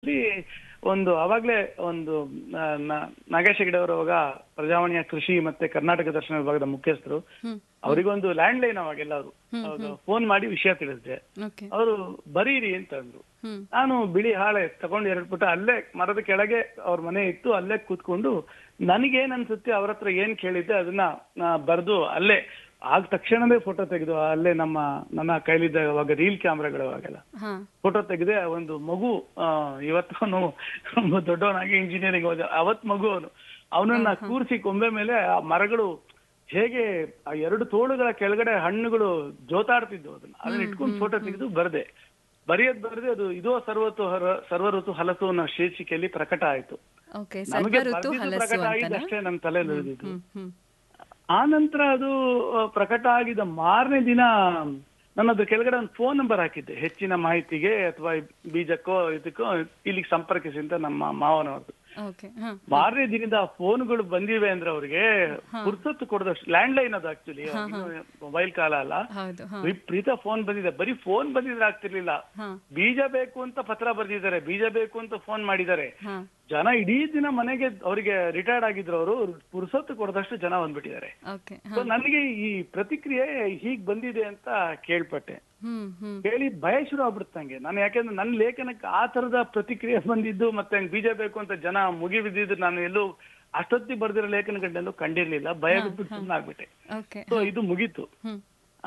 ಅಲ್ಲಿ ಒಂದು ಅವಾಗ್ಲೇ ಒಂದು ಆ, ನ- ನಾಗೇಶ್ ಹೆಗಡೆ ಅವರು ಅವಾಗ ಪ್ರಜಾವಾಣಿಯ ಕೃಷಿ ಮತ್ತೆ ಕರ್ನಾಟಕ ದರ್ಶನ ವಿಭಾಗದ ಮುಖ್ಯಸ್ಥರು ಅವರಿಗೊಂದು ಲ್ಯಾಂಡ್ ಲೈನ್ ಅವಾಗೆಲ್ಲ ಅವರು ಫೋನ್ ಮಾಡಿ ವಿಷಯ ತಿಳಿಸಿದೆ ಓಕೆ ಅವರು ಬರೀರಿ ಅಂತ ಅಂದ್ರು ಹ್ಮ್ ನಾನು ಬಿಳಿ ಹಾಳೆ ತಗೊಂಡು ಎರಡು ಪುಟ ಅಲ್ಲೇ ಮರದ ಕೆಳಗೆ ಅವ್ರ ಮನೆ ಇತ್ತು ಅಲ್ಲೇ ಕೂತ್ಕೊಂಡು ನನಗೇನ್ ಅನ್ಸುತ್ತೆ ಅವ್ರ ಹತ್ರ ಏನ್ ಕೇಳಿದ್ದೆ ಅದನ್ನ ಬರೆದು ಅಲ್ಲೇ ಆಗ ತಕ್ಷಣವೇ ಫೋಟೋ ತೆಗೆದು ಅಲ್ಲೇ ನಮ್ಮ ನನ್ನ ಕೈಲಿದ್ದ ಅವಾಗ ರೀಲ್ ಕ್ಯಾಮ್ರಾಗಳು ಅವಾಗೆಲ್ಲ ಹಾ ಫೋಟೋ ತೆಗೆದೆ ಒಂದು ಮಗು ಆ, ಇವತ್ತು ಅವನು ದೊಡ್ಡವನಾಗಿ ಇಂಜಿನಿಯರಿಂಗ್ ಹೋದ ಅವತ್ ಮಗು ಅವನು ಅವನನ್ನ ಕೂರಿಸಿ ಕೊಂಬೆ ಮೇಲೆ ಆ ಮರಗಳು ಹೇಗೆ ಆ ಎರಡು ತೋಳುಗಳ ಕೆಳಗಡೆ ಹಣ್ಣುಗಳು ಜೋತಾಡ್ತಿದ್ವು ಅದನ್ನ ಅದನ್ನ ಇಟ್ಕೊಂಡು ಫೋಟೋ ತೆಗೆದು ಬರ್ದೆ ಬರೆಯೋದ್ ಬರ್ದೆ ಅದು ಇದೋ ಸರ್ವತ್ತು ಹರ ಸರ್ವ ಋತು ಹಲಸು ಅನ್ನೋ ಶೀರ್ಷಿಕೆಯಲ್ಲಿ ಪ್ರಕಟ ಆಯ್ತು ಓಕೆ ನಮಗೆ ಸರ್ವ ಋತು ಬರ್ದಿದ್ದು ಹಲಸು ಪ್ರಕಟ ಅಂತನಾ ಆಗಿದ್ದಷ್ಟೇ ನನ್ನ ತಲೆಯಲ್ಲಿ ಉಳಿದಿದ್ದು ಹ್ಮ್ ಹ್ಮ್ ಆ ನಂತರ ಅದು ಆ, ಪ್ರಕಟ ಆಗಿದ ಮಾರನೇ ದಿನ ನನ್ನದು ಕೆಳಗಡೆ ಒಂದು ಫೋನ್ ನಂಬರ್ ಹಾಕಿದ್ದೆ ಹೆಚ್ಚಿನ ಮಾಹಿತಿಗೆ ಅಥವಾ ಬೀಜಕ್ಕೋ ಇದಕ್ಕೋ ಇಲ್ಲಿಗೆ ಸಂಪರ್ಕಿಸಿ ಅಂತ ನಮ್ಮ ಮಾವನವ್ರದ್ದು ಓಕೆ ಹಾ ಮಾರನೇ ದಿನದ ಫೋನ್ಗಳು ಬಂದಿವೆ ಅಂದ್ರೆ ಅವ್ರಿಗೆ ಪುರ್ಸೊತ್ತು ಕೊಡದಷ್ಟು ಲ್ಯಾಂಡ್ ಲೈನ್ ಅದು ಆಕ್ಚುಲಿ ಮೊಬೈಲ್ ಕಾಲ ಅಲ್ಲ ಹೌದು ಹಾ ವಿಪರೀತ ಫೋನ್ ಬಂದಿದೆ ಬರೀ ಫೋನ್ ಬಂದಿದ್ರೆ ಆಗ್ತಿರ್ಲಿಲ್ಲ ಹಾ ಬೀಜ ಬೇಕು ಅಂತ ಪತ್ರ ಬರ್ದಿದ್ದಾರೆ ಬೀಜ ಬೇಕು ಅಂತ ಫೋನ್ ಮಾಡಿದ್ದಾರೆ ಹಾ ಜನ ಇಡೀ ದಿನ ಮನೆಗೆ ಅವರಿಗೆ ರಿಟೈರ್ಡ್ ಆಗಿದ್ರು ಅವರು ಪುರ್ಸೊತ್ತು ಕೊಡದಷ್ಟು ಜನ ಬಂದ್ಬಿಟ್ಟಿದ್ದಾರೆ ಓಕೆ ಸೊ ನನಗೆ ಈ ಪ್ರತಿಕ್ರಿಯೆ ಹೀಗ್ ಬಂದಿದೆ ಅಂತ ಕೇಳ್ಪಟ್ಟೆ ಹ್ಮ್ ಹ್ಮ್ ಕೇಳಿ ಭಯ ಶುರು ಆಗ್ಬಿಡುತ್ತಂಗೆ ನಾನು ಯಾಕೆಂದ್ರೆ ನನ್ನ ಲೇಖನಕ್ಕೆ ಆ ತರದ ಪ್ರತಿಕ್ರಿಯೆ ಬಂದಿದ್ದು ಮತ್ತೆ ಹಂಗ್ ಬೀಜ ಬೇಕು ಅಂತ ಜನ ಮುಗಿ ಬಿದ್ದಿದ್ದು ನಾನು ಎಲ್ಲೂ ಅಷ್ಟೊತ್ತಿ ಬರ್ದಿರೋ ಲೇಖನಗಳನ್ನೆಲ್ಲೂ ಕಂಡಿರ್ಲಿಲ್ಲ ಭಯ ಬಿಟ್ಬಿಟ್ಟು ಸುಮ್ಮನೆ ಆಗ್ಬಿಟ್ಟೆ ಓಕೆ ಸೊ ಇದು ಮುಗೀತು ಹ್ಮ್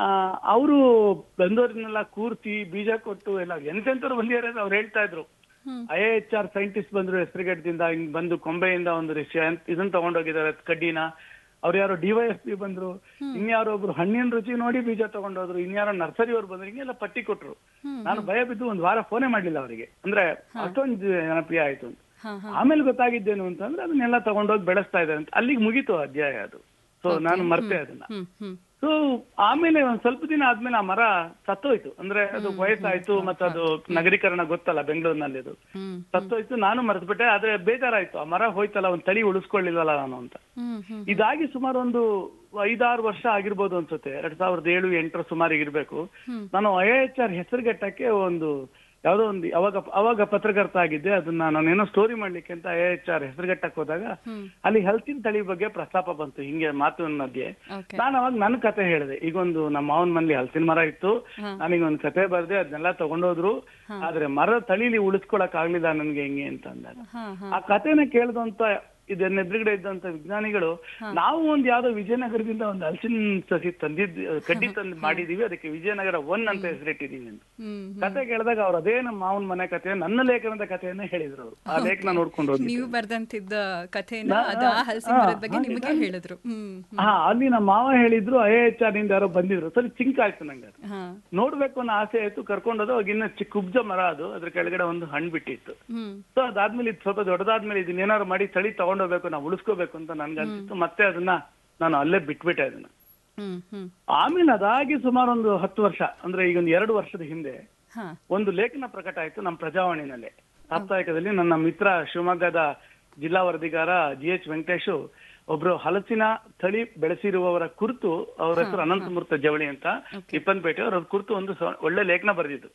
ಅವರು ಬಂದವ್ರನ್ನೆಲ್ಲ ಕೂರ್ಸಿ ಬೀಜ ಕೊಟ್ಟು ಎಲ್ಲ ಎಂತೆಂತವ್ರು ಬಂದಿದ್ದಾರೆ ಅಂತ ಅವ್ರು ಹೇಳ್ತಾ ಇದ್ರು ಹ್ಮ್ ಐ ಎಚ್ ಆರ್ ಸೈಂಟಿಸ್ಟ್ ಬಂದ್ರು ಹೆಸರುಗಟ್ಟದಿಂದ ಹಿಂಗ್ ಬಂದು ಕೊಂಬೆಯಿಂದ ಒಂದು ರಿಷ ಇದನ್ನ ತಗೊಂಡೋಗಿದ್ದಾರೆ ಕಡ್ಡಿನ ಅವ್ರು ಯಾರೋ ಡಿವೈಎಸ್ಪಿ ಬಂದ್ರು ಇನ್ಯಾರೋ ಒಬ್ರು ಹಣ್ಣಿನ ರುಚಿ ನೋಡಿ ಬೀಜ ತಗೊಂಡೋದ್ರು ಇನ್ಯಾರೋ ನರ್ಸರಿ ಅವ್ರು ಬಂದ್ರು ಹಿಂಗೆಲ್ಲ ಪಟ್ಟಿ ಕೊಟ್ರು ನಾನು ಭಯ ಬಿದ್ದು ಒಂದ್ ವಾರ ಫೋನೇ ಮಾಡ್ಲಿಲ್ಲ ಅವರಿಗೆ ಅಂದ್ರೆ ಅಷ್ಟೊಂದು ಜನಪ್ರಿಯ ಆಯ್ತು ಅಂತ ಹಾ ಹಾ ಆಮೇಲೆ ಗೊತ್ತಾಗಿದ್ದೇನು ಅಂತಂದ್ರೆ ಅದನ್ನೆಲ್ಲ ತಗೊಂಡೋಗಿ ಬೆಳೆಸ್ತಾ ಇದ್ದಾರೆ ಅಂತ ಅಲ್ಲಿಗೆ ಮುಗೀತು ಅಧ್ಯಾಯ ಅದು ಸೊ ನಾನು ಮರ್ತೆ ಅದನ್ನ ಹ್ಮ್ ಹ್ಮ್ ಸೊ ಆಮೇಲೆ ಒಂದ್ ಸ್ವಲ್ಪ ದಿನ ಆದ್ಮೇಲೆ ಆ ಮರ ಸತ್ತೋಯ್ತು ಅಂದ್ರೆ ಅದು ವಯಸ್ಸಾಯ್ತು ಮತ್ತೆ ಅದು ನಗರೀಕರಣ ಗೊತ್ತಲ್ಲ ಬೆಂಗಳೂರಿನಲ್ಲಿ ಅದು ಹ್ಮ್ ಸತ್ತೋಯ್ತು ನಾನು ಮರೆತ್ಬಿಟ್ಟೆ ಆದ್ರೆ ಬೇಜಾರಾಯ್ತು ಆ ಮರ ಹೋಯ್ತಲ್ಲ ಒಂದ್ ತಳಿ ಉಳಿಸ್ಕೊಳ್ಳಿಲ್ವಲ್ಲ ನಾನು ಅಂತ ಹ್ಮ್ ಹ್ಮ್ ಇದಾಗಿ ಸುಮಾರು ಒಂದು ಐದಾರು ವರ್ಷ ಆಗಿರ್ಬೋದು ಅನ್ಸುತ್ತೆ ಎರಡ್ ಸಾವಿರದ ಏಳು ಎಂಟರ ಸುಮಾರಿಗೆ ಇರ್ಬೇಕು ಹ್ಮ್. ನಾನು ಐ ಎಚ್ ಆರ್ ಹೆಸರುಗಟ್ಟಕ್ಕೆ ಒಂದು ಯಾವ್ದೋ ಒಂದು ಅವಾಗ ಅವಾಗ ಪತ್ರಕರ್ತ ಆಗಿದ್ದೆ ಅದನ್ನ ನಾನೇನೋ ಸ್ಟೋರಿ ಮಾಡ್ಲಿಕ್ಕೆ ಅಂತ ಐ ಎಚ್ ಆರ್ ಹೆಸರುಗಟ್ಟಕ್ಕೆ ಹೋದಾಗ ಹ್ಮ್ ಅಲ್ಲಿ ಹಲ್ಸಿನ ತಳಿ ಬಗ್ಗೆ ಪ್ರಸ್ತಾಪ ಬಂತು ಹಿಂಗೆ ಮಾತಿನ ಮಧ್ಯೆ ಓಕೆ ನಾನು ಅವಾಗ ನನ್ನ ಕತೆ ಹೇಳಿದೆ ಈಗೊಂದು ನಮ್ಮ ಮಾವನ ಮನೇಲಿ ಹಲಸಿನ ಮರ ಇತ್ತು ಹಾ. ನನಗೆ ಒಂದು ಕತೆ ಬರ್ದೆ ಅದನ್ನೆಲ್ಲ ತಗೊಂಡೋದ್ರು ಆದ್ರೆ ಮರದ ತಳಿಲಿ ಉಳಿಸ್ಕೊಳಕ್ ಆಗ್ಲಿಲ್ಲ ನನ್ಗೆ ಹೆಂಗೆ ಅಂತ ಅಂದಾಗ ಹಾ ಹಾ ಆ ಕತೆನ ಕೇಳ್ದಂತ ಇದನ್ನ ಎದುರುಗಡೆ ಇದ್ದಂತ ವಿಜ್ಞಾನಿಗಳು ನಾವು ಒಂದ್ ಯಾವ್ದೋ ವಿಜಯನಗರದಿಂದ ಒಂದು ಹಲಸಿನ ಸಸಿ ತಂದಿದ್ ಕಡ್ಡಿ ತಂದು ಮಾಡಿದೀವಿ ಅದಕ್ಕೆ ವಿಜಯನಗರ ಒನ್ ಅಂತ ಹೆಸರಿಟ್ಟಿದೀವಿ ಅಂತ ಹ್ಮ್ ಕತೆ ಕೇಳಿದಾಗ ಅವ್ರು ಅದೇ ನಮ್ಮ ಮಾವನ ಮನೆ ಕತೆ ನನ್ನ ಲೇಖನದ ಕಥೆಯನ್ನ ಹೇಳಿದ್ರು ಅವ್ರು ಆ ಲೇಖನ ನೋಡ್ಕೊಂಡು ಹೋಗಿ ನೀವು ಬರ್ದಂತಿದ್ದ ಕಥೆನ ಅದು ಆ ಹಲಸಿನ ಮರದ ಬಗ್ಗೆ ನಿಮಗೆ ಹೇಳಿದ್ರು ಹ್ಮ್ ಹಾ ಅಲ್ಲಿ ನಮ್ಮ ಮಾವ ಹೇಳಿದ್ರು ಐ ಎಚ್ ಆರ್ ನಿಂದ ಯಾರೋ ಬಂದಿದ್ರು ಸರಿ ಚಿಂಕ್ ಆಯ್ತು ನಂಗೆ ಅದು. ಹಾ ನೋಡ್ಬೇಕು ಅನ್ನೋ ಆಸೆ ಆಯ್ತು ಕರ್ಕೊಂಡೋದು ಅವಾಗ ಇನ್ನ ಚಿಕ್ಕ ಕುಬ್ಜ ಮರ ಅದು ಅದ್ರ ಕೆಳಗಡೆ ಒಂದು ಹಣ್ಣು ಬಿಟ್ಟಿತ್ತು ಹ್ಮ್ ಸೊ ಅದಾದ್ಮೇಲೆ ಇದು ಸ್ವಲ್ಪ ದೊಡ್ಡದಾದ್ಮೇಲೆ ಇದನ್ನ ಏನಾದ್ರು ಮಾಡಿ ತಳಿ ತಗೊಂಡೋಗ್ಬೇಕು ನಾವು ಉಳಿಸ್ಕೋಬೇಕು ಅಂತ ನನ್ಗೆ ಅನ್ಸಿತ್ತು ಮತ್ತೆ ಅದನ್ನ ನಾನು ಅಲ್ಲೇ ಬಿಟ್ಬಿಟ್ಟೆ ಅದನ್ನ ಹ್ಮ್ ಹ್ಮ್ ಆಮೇಲೆ ಅದಾಗಿ ಸುಮಾರು ಒಂದು ಹತ್ತು ವರ್ಷ ಅಂದ್ರೆ ಈಗ ಒಂದು ಎರಡು ವರ್ಷದ ಹಿಂದೆ ಹಾ ಒಂದು ಲೇಖನ ಪ್ರಕಟ ಆಯ್ತು ನಮ್ಮ ಪ್ರಜಾವಾಣಿನಲ್ಲಿ ಸಾಪ್ತಾಹಿಕದಲ್ಲಿ ನನ್ನ ಮಿತ್ರ ಶಿವಮೊಗ್ಗದ ಜಿಲ್ಲಾ ವರದಿಗಾರ ಜಿ ಎಚ್ ವೆಂಕಟೇಶು ಒಬ್ರು ಹಲಸಿನ ತಳಿ ಬೆಳೆಸಿರುವವರ ಕುರಿತು ಅವ್ರ ಹೆಸರು ಅನಂತಮೂರ್ತ ಜವಳಿ ಅಂತ ಇಪ್ಪನ್ಪೇಟೆ ಅವ್ರ ಕುರಿತು ಒಂದು ಸ- ಒಳ್ಳೆ ಲೇಖನ ಬರೆದಿದ್ದು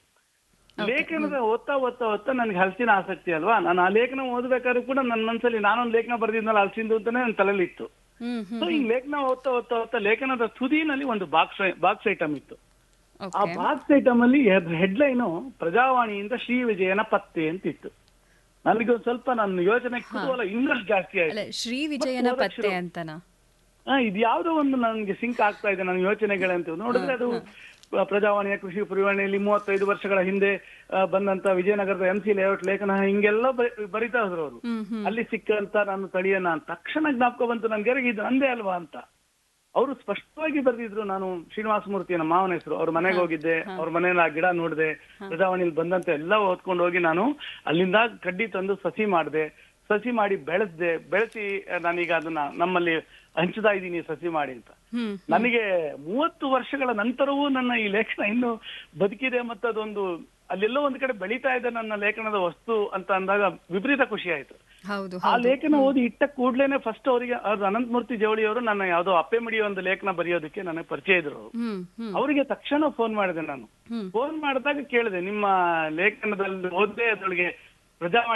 ಲೇಖನದ ಓದ್ತಾ ಓದ್ತಾ ಓದ್ತಾ ನನ್ಗೆ ಹಲಸಿನ ಆಸಕ್ತಿ ಅಲ್ವಾ ನಾನು ಆ ಲೇಖನ ಓದ್ಬೇಕಾದ್ರೂ ಕೂಡ ನನ್ನ ಮನಸ್ಸಲ್ಲಿ ನಾನೊಂದು ಲೇಖನ ಬರೆದಿದ್ನಲ್ಲ ಹಲಸಿಂದು ಅಂತಾನೆ ನನ್ನ ತಲೆಯಲ್ಲಿ ಇತ್ತು ಹ್ಮ್ ಹ್ಮ್ ಸೊ ಈ ಲೇಖನ ಓದ್ತಾ ಓದ್ತಾ ಓದ್ತಾ ಲೇಖನದ ತುದಿನಲ್ಲಿ ಒಂದು ಬಾಕ್ಸ್ ಬಾಕ್ಸ್ ಐಟಮ್ ಇತ್ತು ಆ ಓಕೆ ಬಾಕ್ಸ್ ಐಟಮ್ ಅಲ್ಲಿ ಹೆಡ್ಲೈನು ಪ್ರಜಾವಾಣಿಯಿಂದ ಶ್ರೀ ವಿಜಯನ ಪತ್ತೆ ಅಂತ ಇತ್ತು ನನಗೆ ಒಂದ್ ಸ್ವಲ್ಪ ನನ್ನ ಯೋಚನೆ ಕುತೂಹಲ ಇನ್ನಷ್ಟು ಜಾಸ್ತಿ ಆಯ್ತು ಅಲ್ಲ ಶ್ರೀ ವಿಜಯನ ಪತ್ತೆ ಅಂತನಾ ಆ, ಇದು ಯಾವ್ದೋ ಒಂದು ನನಗೆ ಸಿಂಕ್ ಆಗ್ತಾ ಇದೆ ನನ್ನ ಯೋಚನೆಗಳಂತ ನೋಡಿದ್ರೆ ಅದು ಆ, ಪ್ರಜಾವಾಣಿಯ ಕೃಷಿ ಪರಿವಾಣಿಯಲ್ಲಿ ಮೂವತ್ತೈದು ವರ್ಷಗಳ ಹಿಂದೆ ಆ, ಬಂದಂತ ವಿಜಯನಗರದ ಎಂ ಸಿ ಲೇಔಟ್ ಲೇಖನ ಹಿಂಗೆಲ್ಲ ಬ- ಬರಿತಾ ಹೋದ್ರು ಅವರು ಹ್ಮ್ ಹ್ಮ್ ಅಲ್ಲಿ ಸಿಕ್ಕಂತ ನಾನು ತಳಿಯನ್ನ ತಕ್ಷಣ ಜ್ಞಾಪಕ ಬಂತು ನನ್ಗೆ ಇದು ಅಂದೇ ಅಲ್ವಾ ಅಂತ ಅವರು ಸ್ಪಷ್ಟವಾಗಿ ಬರೆದಿದ್ರು ನಾನು ಶ್ರೀನಿವಾಸ ಮೂರ್ತಿ ನಮ್ಮ ಮಾವನ ಹೆಸರು ಅವ್ರ ಮನೆಗೆ ಹೋಗಿದ್ದೆ ಅವ್ರ ಮನೇಲಿ ಆ ಗಿಡ ನೋಡಿದೆ ಪ್ರಜಾವಾಣಿಲಿ ಬಂದಂತೆ ಎಲ್ಲ ಓದ್ಕೊಂಡು ಹೋಗಿ ನಾನು ಅಲ್ಲಿಂದ ಕಡ್ಡಿ ತಂದು ಸಸಿ ಮಾಡಿದೆ ಸಸಿ ಮಾಡಿ ಬೆಳೆಸ್ದೆ ಬೆಳೆಸಿ ನಾನೀಗ ಅದನ್ನ ನಮ್ಮಲ್ಲಿ ಹಂಚ್ತಾ ಇದ್ದೀನಿ ಸಸಿ ಮಾಡಿ ಅಂತ ಹ್ಮ್ ನನಗೆ ಮೂವತ್ತು ವರ್ಷಗಳ ನಂತರವೂ ನನ್ನ ಈ ಲೇಖನ ಇನ್ನು ಬದುಕಿದೆ ಮತ್ತು ಅದೊಂದು ಅಲ್ಲೆಲ್ಲೋ ಒಂದ್ ಕಡೆ ಬೆಳೀತಾ ಇದೆ ನನ್ನ ಲೇಖನದ ವಸ್ತು ಅಂತ ಅಂದಾಗ ವಿಪರೀತ ಖುಷಿ ಆಯ್ತು ಹೌದು ಆ ಲೇಖನ ಓದಿ ಇಟ್ಟ ಕೂಡ್ಲೇನೆ ಫಸ್ಟ್ ಅವರಿಗೆ ಅದು ಅನಂತಮೂರ್ತಿ ಜವಳಿ ಅವರು ನನ್ನ ಯಾವ್ದೋ ಅಪ್ಪೆ ಮಡಿಯೋ ಒಂದು ಲೇಖನ ಬರೆಯೋದಕ್ಕೆ ನನಗೆ ಪರಿಚಯ ಇದ್ರು ಅವ್ರು. ಹ್ಮ್ ಹ್ಮ್ ಅವರಿಗೆ ತಕ್ಷಣ ಫೋನ್ ಮಾಡಿದೆ ನಾನು ಹ್ಮ್ ಫೋನ್ ಮಾಡಿದಾಗ ಕೇಳಿದೆ ನಿಮ್ಮ ಲೇಖನದಲ್ಲಿ ಓದ್ದೆ ಅದ್ರೊಳಗೆ ಪ್ರಜಾವಾಣಿ